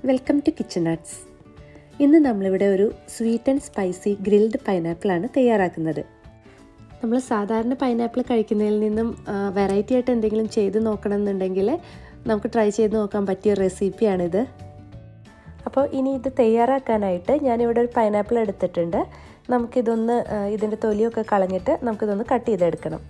welcome to kitchen arts ഇന്ന് നമ്മളിവിടെ ഒരു സ്വീറ്റ് ആൻഡ് സ്പൈസി ഗ്രിൽഡ് പൈനാപ്പിളാണ് തയ്യാറാക്കുന്നത് നമ്മൾ സാധാരണ പൈനാപ്പിൾ കഴിക്കുന്നതിൽ നിന്നും വെറൈറ്റി ആയിട്ട് എന്തെങ്കിലും ചെയ്ത് നോക്കണം എന്നുണ്ടെങ്കിൽ നമുക്ക് ട്രൈ ചെയ്ത് നോക്കാൻ പറ്റിയ റെസിപ്പിയാണിത് അപ്പോൾ ഇനി ഇത് തയ്യാറാക്കാനായിട്ട് ഞാനിവിടെ ഒരു പൈനാപ്പിൾ എടുത്തിട്ടുണ്ട് നമുക്കിതൊന്ന് ഇതിൻ്റെ തൊലിയൊക്കെ കളഞ്ഞിട്ട് നമുക്കിതൊന്ന് കട്ട് ചെയ്തെടുക്കണം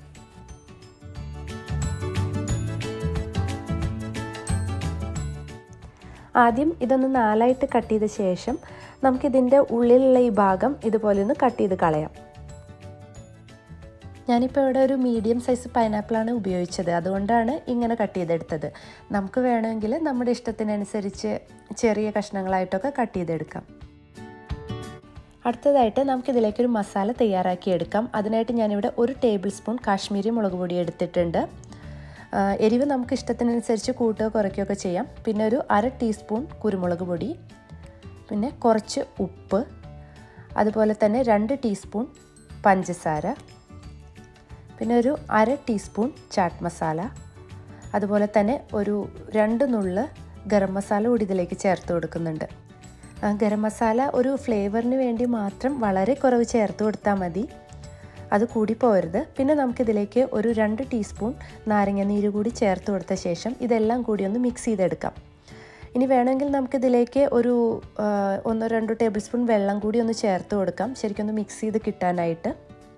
ആദ്യം ഇതൊന്ന് നാലായിട്ട് കട്ട് ചെയ്ത ശേഷം നമുക്കിതിൻ്റെ ഉള്ളിലുള്ള ഈ ഭാഗം ഇതുപോലെ ഒന്ന് കട്ട് ചെയ്ത് കളയാം ഞാനിപ്പോൾ ഇവിടെ ഒരു മീഡിയം സൈസ് പൈനാപ്പിളാണ് ഉപയോഗിച്ചത് അതുകൊണ്ടാണ് ഇങ്ങനെ കട്ട് ചെയ്തെടുത്തത് നമുക്ക് വേണമെങ്കിൽ നമ്മുടെ ഇഷ്ടത്തിനനുസരിച്ച് ചെറിയ കഷ്ണങ്ങളായിട്ടൊക്കെ കട്ട് ചെയ്തെടുക്കാം അടുത്തതായിട്ട് നമുക്കിതിലേക്കൊരു മസാല തയ്യാറാക്കിയെടുക്കാം അതിനായിട്ട് ഞാനിവിടെ ഒരു ടേബിൾ സ്പൂൺ കാശ്മീരി മുളക് പൊടി എടുത്തിട്ടുണ്ട് എരിവ് നമുക്ക് ഇഷ്ടത്തിനനുസരിച്ച് കൂട്ടുകയോ കുറയ്ക്കുകയൊക്കെ ചെയ്യാം പിന്നെ ഒരു അര ടീസ്പൂൺ കുരുമുളക് പൊടി പിന്നെ കുറച്ച് ഉപ്പ് അതുപോലെ തന്നെ രണ്ട് ടീസ്പൂൺ പഞ്ചസാര പിന്നെ ഒരു അര ടീസ്പൂൺ ചാട്ട് മസാല അതുപോലെ തന്നെ ഒരു രണ്ട് നുള്ള് ഗരം മസാല കൂടി ഇതിലേക്ക് ചേർത്ത് കൊടുക്കുന്നുണ്ട് ഗരം മസാല ഒരു ഫ്ലേവറിന് വേണ്ടി മാത്രം വളരെ കുറവ് ചേർത്ത് കൊടുത്താൽ മതി അത് കൂടി പോരുത് പിന്നെ നമുക്കിതിലേക്ക് ഒരു രണ്ട് ടീസ്പൂൺ നാരങ്ങ നീര് കൂടി ചേർത്ത് കൊടുത്ത ശേഷം ഇതെല്ലാം കൂടി ഒന്ന് മിക്സ് ചെയ്തെടുക്കാം ഇനി വേണമെങ്കിൽ നമുക്കിതിലേക്ക് ഒരു ഒന്നോ രണ്ടോ ടേബിൾ സ്പൂൺ വെള്ളം കൂടി ഒന്ന് ചേർത്ത് കൊടുക്കാം ശരിക്കും ഒന്ന് മിക്സ് ചെയ്ത് കിട്ടാനായിട്ട്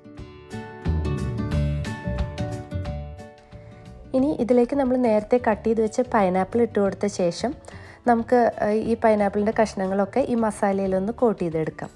ഇനി ഇതിലേക്ക് നമ്മൾ നേരത്തെ കട്ട് ചെയ്ത് വെച്ച പൈനാപ്പിൾ ഇട്ട് കൊടുത്ത ശേഷം നമുക്ക് ഈ പൈനാപ്പിളിൻ്റെ കഷ്ണങ്ങളൊക്കെ ഈ മസാലയിലൊന്ന് കോട്ട് ചെയ്തെടുക്കാം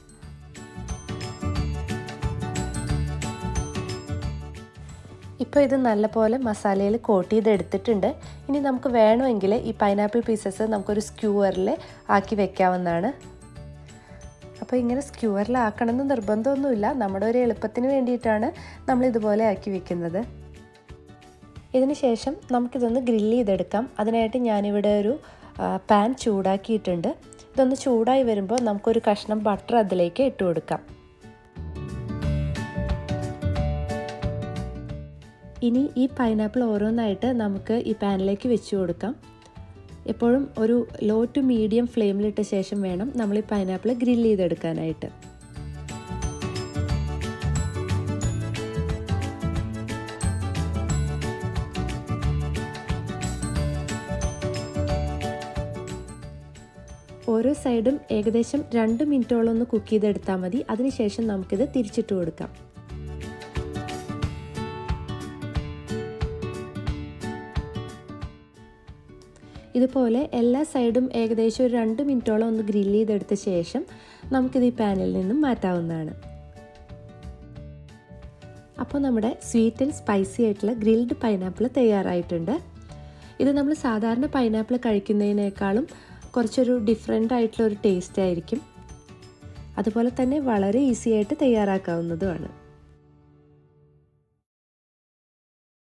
ഇപ്പോൾ ഇത് നല്ലപോലെ മസാലയിൽ കോട്ട് ചെയ്തെടുത്തിട്ടുണ്ട് ഇനി നമുക്ക് വേണമെങ്കിൽ ഈ പൈനാപ്പിൾ പീസസ് നമുക്കൊരു സ്ക്യൂവറിൽ ആക്കി വെക്കാവുന്നതാണ് അപ്പോൾ ഇങ്ങനെ സ്ക്യൂവറിലാക്കണമെന്ന് നിർബന്ധമൊന്നുമില്ല നമ്മുടെ ഒരു എളുപ്പത്തിന് വേണ്ടിയിട്ടാണ് നമ്മൾ ഇതുപോലെ ആക്കി വെക്കുന്നത് ഇതിന് ശേഷം നമുക്കിതൊന്ന് ഗ്രില്ല് ചെയ്തെടുക്കാം അതിനായിട്ട് ഞാനിവിടെ ഒരു പാൻ ചൂടാക്കിയിട്ടുണ്ട് ഇതൊന്ന് ചൂടായി വരുമ്പോൾ നമുക്കൊരു കഷ്ണം ബട്ടർ അതിലേക്ക് ഇട്ട് കൊടുക്കാം ഇനി ഈ പൈനാപ്പിൾ ഓരോന്നായിട്ട് നമുക്ക് ഈ പാനിലേക്ക് വെച്ച് കൊടുക്കാം എപ്പോഴും ഒരു ലോ ടു മീഡിയം ഫ്ലെയിമിലിട്ട ശേഷം വേണം നമ്മൾ ഈ പൈനാപ്പിൾ ഗ്രില്ല് ചെയ്തെടുക്കാനായിട്ട് ഓരോ സൈഡും ഏകദേശം രണ്ട് മിനിറ്റോളം ഒന്ന് കുക്ക് ചെയ്തെടുത്താൽ മതി അതിനുശേഷം നമുക്കിത് തിരിച്ചിട്ട് കൊടുക്കാം ഇതുപോലെ എല്ലാ സൈഡും ഏകദേശം ഒരു രണ്ട് മിനിറ്റോളം ഒന്ന് ഗ്രില്ല് ചെയ്തെടുത്ത ശേഷം നമുക്കിത് ഈ പാനിൽ നിന്നും മാറ്റാവുന്നതാണ് അപ്പോൾ നമ്മുടെ സ്വീറ്റ് ആൻഡ് സ്പൈസി ആയിട്ടുള്ള ഗ്രിൽഡ് പൈനാപ്പിൾ തയ്യാറായിട്ടുണ്ട് ഇത് നമ്മൾ സാധാരണ പൈനാപ്പിൾ കഴിക്കുന്നതിനേക്കാളും കുറച്ചൊരു ഡിഫറെൻ്റ് ആയിട്ടുള്ള ഒരു ടേസ്റ്റ് ആയിരിക്കും അതുപോലെ തന്നെ വളരെ ഈസി ആയിട്ട് തയ്യാറാക്കാവുന്നതുമാണ്